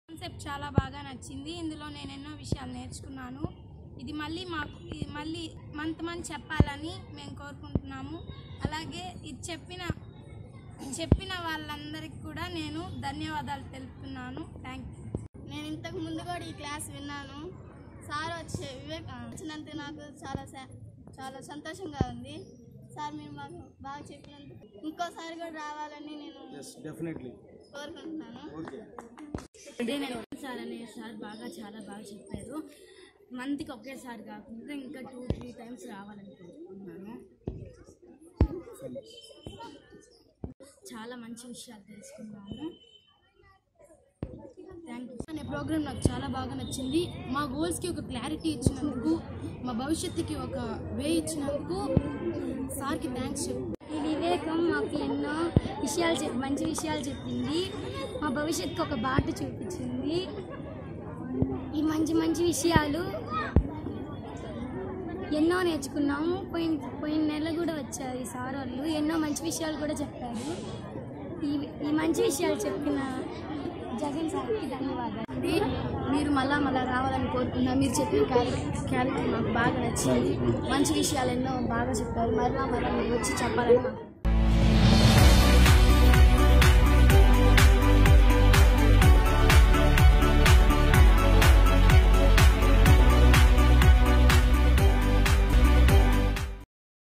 concept చాలా బాగా నచ్చింది ఇందులో నేను ఎన్నో విషయాలు నేర్చుకున్నాను ఇది మళ్ళీ మాకు ఇది మళ్ళీ మంత్ మంత్ చెప్పాలని మేము కోరుకుంటున్నాము అలాగే ఇది చెప్పిన చెప్పిన వాళ్ళందరికీ కూడా నేను ధన్యవాదాలు తెలుపుతున్నాను థ్యాంక్ యూ నేను ఇంతకు ముందు కూడా ఈ క్లాస్ విన్నాను సార్ వచ్చే వివేక్ వచ్చినందుకు నాకు చాలా సా- చాలా సంతోషంగా ఉంది సార్ మీరు మాకు బాగా చెప్పినందుకు ఇంకోసారి కూడా రావాలని నేను ఎస్ డెఫినెట్లీ కోరుకుంటున్నాను ఓకే సార్ అనే సార్ బాగా చాలా బాగా చెప్పారు మంత్కి ఒకేసారి కాకుండా ఇంకా టూ త్రీ టైమ్స్ రావాలనుకుంటున్నాను చాలా మంచి విషయాలు తెలుసుకున్నాను థ్యాంక్ యూ అనే ప్రోగ్రామ్ నాకు చాలా బాగా నచ్చింది మా గోల్స్కి ఒక క్లారిటీ ఇచ్చినందుకు మా భవిష్యత్తుకి ఒక వే ఇచ్చినందుకు సార్కి థ్యాంక్స్ చెప్పు ఈ వివేకం మాకు ఎన్నో విషయాలు చెప్ మంచి విషయాలు చెప్పింది మా భవిష్యత్తుకు ఒక బాట చూపించింది ఈ మంచి మంచి విషయాలు ఎన్నో నేర్చుకున్నాము పోయిన పోయిన నెల కూడా వచ్చారు ఈ సార్ వాళ్ళు ఎన్నో మంచి విషయాలు కూడా చెప్పారు ఈ ఈ మంచి విషయాలు చెప్పిన జగన్ సార్కి ధన్యవాదాలు మీరు మళ్ళా మళ్ళా రావాలని కోరుకున్నా మీరు చెప్పిన క్యారెక్టర్ క్యారెక్టర్ మాకు బాగా నచ్చింది మంచి విషయాలు ఎన్నో బాగా చెప్పారు మరలా మరలా మీరు వచ్చి చెప్పాలని మాకు